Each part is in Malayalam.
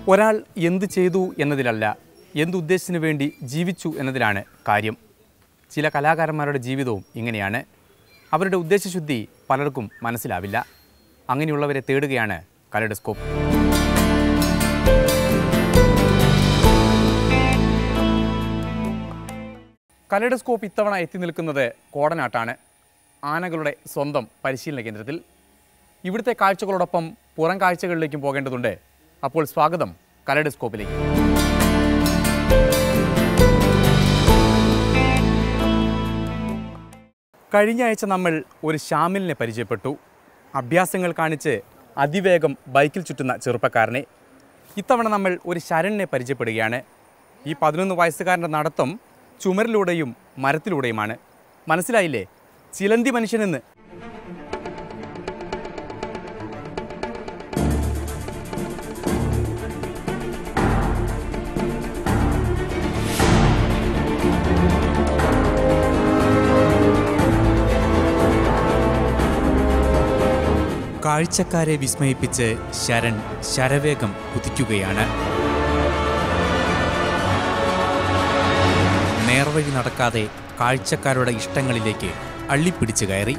ഒരാൾ എന്ത് ചെയ്തു എന്നതിലല്ല എന്തുദ്ദേശത്തിന് വേണ്ടി ജീവിച്ചു എന്നതിലാണ് കാര്യം ചില കലാകാരന്മാരുടെ ജീവിതവും ഇങ്ങനെയാണ് അവരുടെ ഉദ്ദേശശുദ്ധി പലർക്കും മനസ്സിലാവില്ല അങ്ങനെയുള്ളവരെ തേടുകയാണ് കലഡോസ്കോപ്പ് കലഡോസ്കോപ്പ് ഇത്തവണ എത്തി നിൽക്കുന്നത് കോടനാട്ടാണ് ആനകളുടെ സ്വന്തം പരിശീലന കേന്ദ്രത്തിൽ ഇവിടുത്തെ കാഴ്ചകളോടൊപ്പം പുറം കാഴ്ചകളിലേക്കും പോകേണ്ടതുണ്ട് അപ്പോൾ സ്വാഗതം കലഡോസ്കോപ്പിലേക്ക് കഴിഞ്ഞ ആഴ്ച നമ്മൾ ഒരു ഷാമിലിനെ പരിചയപ്പെട്ടു അഭ്യാസങ്ങൾ കാണിച്ച് അതിവേഗം ബൈക്കിൽ ചുറ്റുന്ന ചെറുപ്പക്കാരനെ ഇത്തവണ നമ്മൾ ഒരു ശരണിനെ പരിചയപ്പെടുകയാണ് ഈ പതിനൊന്ന് വയസ്സുകാരൻ്റെ നടത്തം ചുമരിലൂടെയും മരത്തിലൂടെയുമാണ് മനസ്സിലായില്ലേ ചിലന്തി മനുഷ്യനെന്ന് കാഴ്ചക്കാരെ വിസ്മയിപ്പിച്ച് ശരൺ ശരവേഗം കുതിക്കുകയാണ് നേർവഴി നടക്കാതെ കാഴ്ചക്കാരുടെ ഇഷ്ടങ്ങളിലേക്ക് അള്ളിപ്പിടിച്ചു കയറി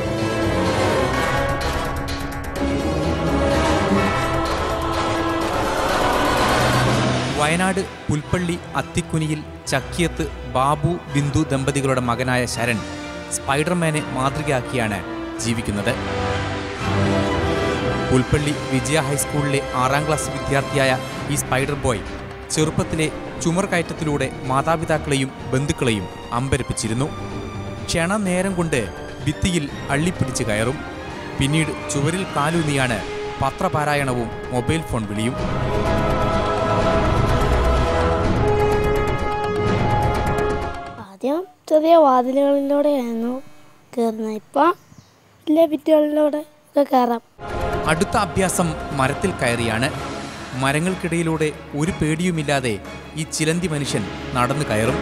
വയനാട് പുൽപ്പള്ളി അത്തിക്കുനിയിൽ ചക്കിയത്ത് ബാബു ബിന്ദു ദമ്പതികളുടെ മകനായ ശരൺ സ്പൈഡർമാനെ മാതൃകയാക്കിയാണ് ജീവിക്കുന്നത് പുൽപ്പള്ളി വിജയ ഹൈസ്കൂളിലെ ആറാം ക്ലാസ് വിദ്യാർത്ഥിയായ ഈ സ്പൈഡർ ബോയ് ചെറുപ്പത്തിലെ ചുമർ കയറ്റത്തിലൂടെ മാതാപിതാക്കളെയും ബന്ധുക്കളെയും അമ്പരപ്പിച്ചിരുന്നു ക്ഷണനേരം കൊണ്ട് ഭിത്തിയിൽ അള്ളിപ്പിടിച്ച് കയറും പിന്നീട് ചുവരിൽ കാലൂന്നിയാണ് പത്രപാരായണവും മൊബൈൽ ഫോൺ വിളിയും ആദ്യം ചെറിയ വാതിലുകളിലൂടെയായിരുന്നു കയറുന്നത് ഇപ്പം വലിയ ഭിത്തികളിലൂടെ ഒക്കെ കയറാം അടുത്ത അഭ്യാസം മരത്തിൽ കയറിയാണ് മരങ്ങൾക്കിടയിലൂടെ ഒരു പേടിയുമില്ലാതെ ഈ ചിലന്തി മനുഷ്യൻ നടന്നു കയറും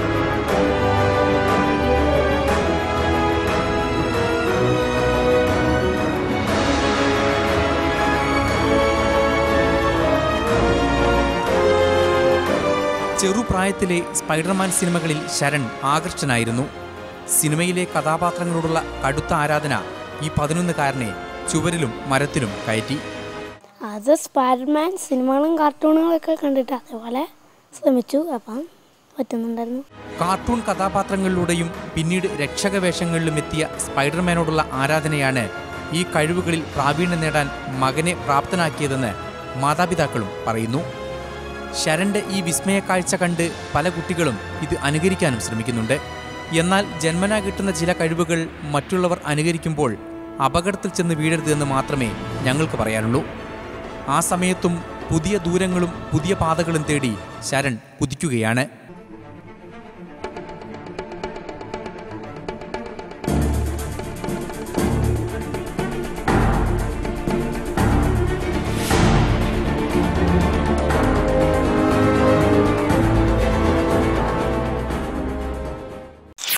ചെറുപ്രായത്തിലെ സ്പൈഡർമാൻ സിനിമകളിൽ ശരൺ ആകർഷ്ടനായിരുന്നു സിനിമയിലെ കഥാപാത്രങ്ങളോടുള്ള കടുത്ത ആരാധന ഈ പതിനൊന്നുകാരനെ ചുവരിലും മരത്തിലും കയറ്റി അത് സ്പൈഡർമാൻ സിനിമകളും കാർട്ടൂണുകളൊക്കെ കണ്ടിട്ട് അതേപോലെ ശ്രമിച്ചു അപ്പം പറ്റുന്നുണ്ടായിരുന്നു കാർട്ടൂൺ കഥാപാത്രങ്ങളിലൂടെയും പിന്നീട് രക്ഷകവേഷങ്ങളിലും എത്തിയ സ്പൈഡർമാനോടുള്ള ആരാധനയാണ് ഈ കഴിവുകളിൽ പ്രാവീണ്യം നേടാൻ മകനെ പ്രാപ്തനാക്കിയതെന്ന് മാതാപിതാക്കളും പറയുന്നു ശരന്റെ ഈ വിസ്മയ കാഴ്ച കണ്ട് പല കുട്ടികളും ഇത് അനുകരിക്കാനും ശ്രമിക്കുന്നുണ്ട് എന്നാൽ ജന്മനാ കിട്ടുന്ന ചില കഴിവുകൾ മറ്റുള്ളവർ അനുകരിക്കുമ്പോൾ അപകടത്തിൽ ചെന്ന് വീഴരുതെന്ന് മാത്രമേ ഞങ്ങൾക്ക് പറയാനുള്ളൂ ആ സമയത്തും പുതിയ ദൂരങ്ങളും പുതിയ പാതകളും തേടി ശരൺ കുതിക്കുകയാണ്